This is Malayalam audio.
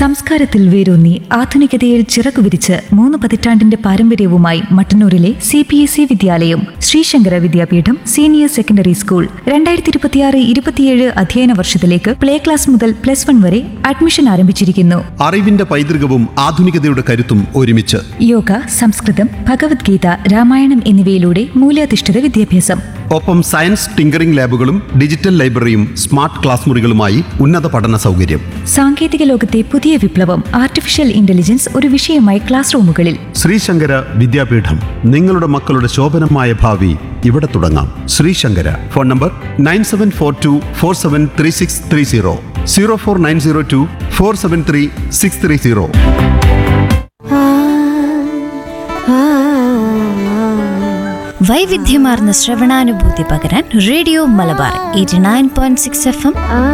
സംസ്കാരത്തിൽ വേരൂന്നി ആധുനികതയിൽ ചിറകുവിരിച്ച് മൂന്ന് പതിറ്റാണ്ടിന്റെ പാരമ്പര്യവുമായി മട്ടന്നൂരിലെ സി പി എസ് ഇ വിദ്യാലയം Sreesankara Vidyapeetham senior secondary school രണ്ടായിരത്തി ഇരുപത്തിയാറ് ഇരുപത്തിയേഴ് അധ്യയന വർഷത്തിലേക്ക് പ്ലേ ക്ലാസ് മുതൽ പ്ലസ് വൺ വരെ അഡ്മിഷൻ ആരംഭിച്ചിരിക്കുന്നു അറിവിന്റെ പൈതൃകവും ആധുനികതയുടെ കരുത്തും ഒരുമിച്ച് യോഗ സംസ്കൃതം ഭഗവത്ഗീത രാമായണം എന്നിവയിലൂടെ മൂല്യാധിഷ്ഠിത വിദ്യാഭ്യാസം ഒപ്പം സയൻസ് ടിങ്കറിംഗ് ലാബുകളും ഡിജിറ്റൽ ലൈബ്രറിയും സ്മാർട്ട് ക്ലാസ് മുറികളുമായി ഉന്നത പഠന സൗകര്യം സാങ്കേതിക ലോകത്തെ പുതിയ വിപ്ലവം ആർട്ടിഫിഷ്യൽ ഇന്റലിജൻസ് ഒരു വിഷയമായി ക്ലാസ് റൂമുകളിൽ ശ്രീശങ്കര വിദ്യാപീഠം നിങ്ങളുടെ മക്കളുടെ ശോഭനമായ ഭാവി ഇവിടെ തുടങ്ങാം Sreesankara phone number nine seven four two four seven three six three zero zero four nine zero two four seven three six three zero വൈവിധ്യമാർന്ന ശ്രവണാനുഭൂതി പകരാൻ radio Malabar eighty nine point six F M